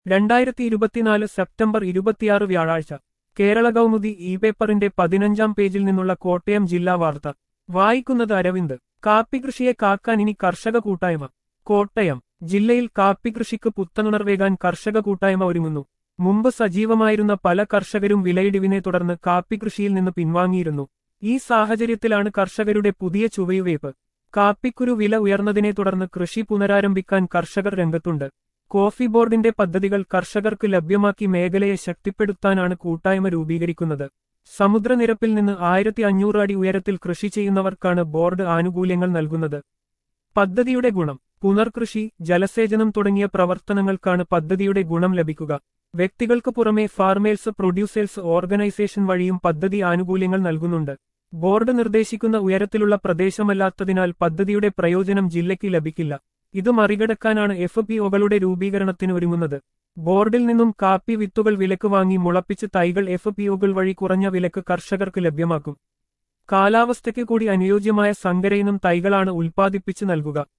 രണ്ടായിരത്തി ഇരുപത്തിനാല് സെപ്റ്റംബർ ഇരുപത്തിയാറ് വ്യാഴാഴ്ച കേരള കൗമുദി ഇ പേപ്പറിന്റെ പതിനഞ്ചാം പേജിൽ നിന്നുള്ള കോട്ടയം ജില്ലാ വാർത്ത വായിക്കുന്നത് അരവിന്ദ് കാപ്പി കൃഷിയെ കാക്കാൻ ഇനി കർഷക കൂട്ടായ്മ കോട്ടയം ജില്ലയിൽ കാപ്പി കൃഷിക്ക് പുത്തനുണർവേകാൻ കർഷക കൂട്ടായ്മ ഒരുങ്ങുന്നു മുമ്പ് സജീവമായിരുന്ന പല കർഷകരും വിലയിടിവിനെ തുടർന്ന് കാപ്പി കൃഷിയിൽ നിന്ന് പിൻവാങ്ങിയിരുന്നു ഈ സാഹചര്യത്തിലാണ് കർഷകരുടെ പുതിയ ചുവയുവേപ്പ് കാപ്പിക്കുരു വില ഉയർന്നതിനെ തുടർന്ന് കൃഷി പുനരാരംഭിക്കാൻ കർഷകർ രംഗത്തുണ്ട് കോഫി ബോർഡിന്റെ പദ്ധതികൾ കർഷകർക്ക് ലഭ്യമാക്കി മേഖലയെ ശക്തിപ്പെടുത്താനാണ് കൂട്ടായ്മ രൂപീകരിക്കുന്നത് സമുദ്രനിരപ്പിൽ നിന്ന് ആയിരത്തി അഞ്ഞൂറ് അടി ഉയരത്തിൽ കൃഷി ചെയ്യുന്നവർക്കാണ് ബോർഡ് ആനുകൂല്യങ്ങൾ നൽകുന്നത് പദ്ധതിയുടെ ഗുണം പുനർകൃഷി ജലസേചനം തുടങ്ങിയ പ്രവർത്തനങ്ങൾക്കാണ് പദ്ധതിയുടെ ഗുണം ലഭിക്കുക വ്യക്തികൾക്ക് പുറമെ ഫാർമേഴ്സ് പ്രൊഡ്യൂസേഴ്സ് ഓർഗനൈസേഷൻ വഴിയും പദ്ധതി ആനുകൂല്യങ്ങൾ നൽകുന്നുണ്ട് ബോർഡ് നിർദ്ദേശിക്കുന്ന ഉയരത്തിലുള്ള പ്രദേശമല്ലാത്തതിനാൽ പദ്ധതിയുടെ പ്രയോജനം ജില്ലയ്ക്ക് ലഭിക്കില്ല ഇത് മറികടക്കാനാണ് എഫ് പി ഒകളുടെ രൂപീകരണത്തിന് ഒരുങ്ങുന്നത് ബോർഡിൽ നിന്നും കാപ്പി വിത്തുകൾ വിലക്ക് വാങ്ങി മുളപ്പിച്ച് തൈകൾ എഫ് പി ഒകൾ വഴി കുറഞ്ഞ വിലക്ക് കർഷകർക്ക് ലഭ്യമാക്കും കാലാവസ്ഥയ്ക്ക് കൂടി അനുയോജ്യമായ സങ്കരയിനം തൈകളാണ് ഉൽപ്പാദിപ്പിച്ച് നൽകുക